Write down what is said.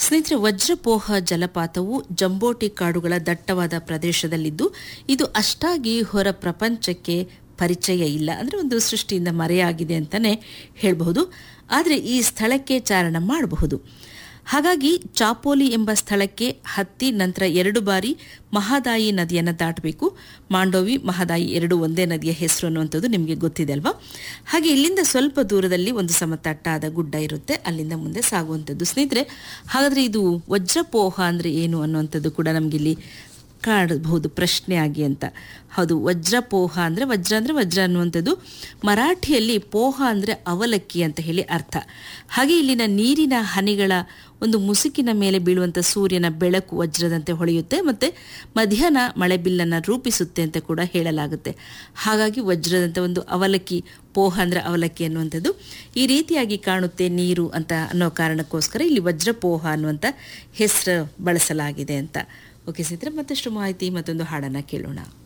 ಸ್ನೇಹಿತರೆ ವಜ್ರಪೋಹ ಜಲಪಾತವು ಜಂಬೋಟಿ ಕಾಡುಗಳ ದಟ್ಟವಾದ ಪ್ರದೇಶದಲ್ಲಿದ್ದು ಇದು ಅಷ್ಟಾಗಿ ಹೊರ ಪ್ರಪಂಚಕ್ಕೆ ಪರಿಚಯ ಇಲ್ಲ ಅಂದರೆ ಒಂದು ಸೃಷ್ಟಿಯಿಂದ ಮರೆಯಾಗಿದೆ ಅಂತಲೇ ಹೇಳಬಹುದು ಆದರೆ ಈ ಸ್ಥಳಕ್ಕೆ ಚಾರಣ ಮಾಡಬಹುದು ಹಾಗಾಗಿ ಚಾಪೋಲಿ ಎಂಬ ಸ್ಥಳಕ್ಕೆ ಹತ್ತಿ ನಂತರ ಎರಡು ಬಾರಿ ಮಹಾದಾಯಿ ನದಿಯನ್ನು ದಾಟಬೇಕು ಮಾಂಡೋವಿ ಮಹಾದಾಯಿ ಎರಡು ಒಂದೇ ನದಿಯ ಹೆಸರು ಅನ್ನುವಂಥದ್ದು ನಿಮಗೆ ಗೊತ್ತಿದೆ ಅಲ್ವಾ ಹಾಗೆ ಇಲ್ಲಿಂದ ಸ್ವಲ್ಪ ದೂರದಲ್ಲಿ ಒಂದು ಸಮತಟ್ಟಾದ ಗುಡ್ಡ ಇರುತ್ತೆ ಅಲ್ಲಿಂದ ಮುಂದೆ ಸಾಗುವಂಥದ್ದು ಸ್ನೇಹಿತರೆ ಹಾಗಾದರೆ ಇದು ವಜ್ರಪೋಹ ಅಂದರೆ ಏನು ಅನ್ನುವಂಥದ್ದು ಕೂಡ ನಮಗಿಲ್ಲಿ ಕಾಡಬಹುದು ಪ್ರಶ್ನೆ ಆಗಿ ಅಂತ ಹೌದು ವಜ್ರಪೋಹ ಅಂದರೆ ವಜ್ರ ಅಂದರೆ ವಜ್ರ ಅನ್ನುವಂಥದ್ದು ಮರಾಠಿಯಲ್ಲಿ ಪೋಹ ಅಂದರೆ ಅವಲಕ್ಕಿ ಅಂತ ಹೇಳಿ ಅರ್ಥ ಹಾಗೆ ಇಲ್ಲಿನ ನೀರಿನ ಹನಿಗಳ ಒಂದು ಮುಸುಕಿನ ಮೇಲೆ ಬೀಳುವಂಥ ಸೂರ್ಯನ ಬೆಳಕು ವಜ್ರದಂತೆ ಹೊಳೆಯುತ್ತೆ ಮತ್ತು ಮಧ್ಯಾಹ್ನ ಮಳೆಬಿಲ್ಲನ್ನು ರೂಪಿಸುತ್ತೆ ಅಂತ ಕೂಡ ಹೇಳಲಾಗುತ್ತೆ ಹಾಗಾಗಿ ವಜ್ರದಂತೆ ಒಂದು ಅವಲಕ್ಕಿ ಪೋಹ ಅಂದರೆ ಅವಲಕ್ಕಿ ಅನ್ನುವಂಥದ್ದು ಈ ರೀತಿಯಾಗಿ ಕಾಣುತ್ತೆ ನೀರು ಅಂತ ಅನ್ನೋ ಕಾರಣಕ್ಕೋಸ್ಕರ ಇಲ್ಲಿ ವಜ್ರಪೋಹ ಅನ್ನುವಂಥ ಹೆಸರು ಬಳಸಲಾಗಿದೆ ಅಂತ ಓಕೆ ಸ್ನೇಹಿತರೆ ಮತ್ತಷ್ಟು ಮಾಹಿತಿ ಮತ್ತೊಂದು ಹಾಡನ್ನು ಕೇಳೋಣ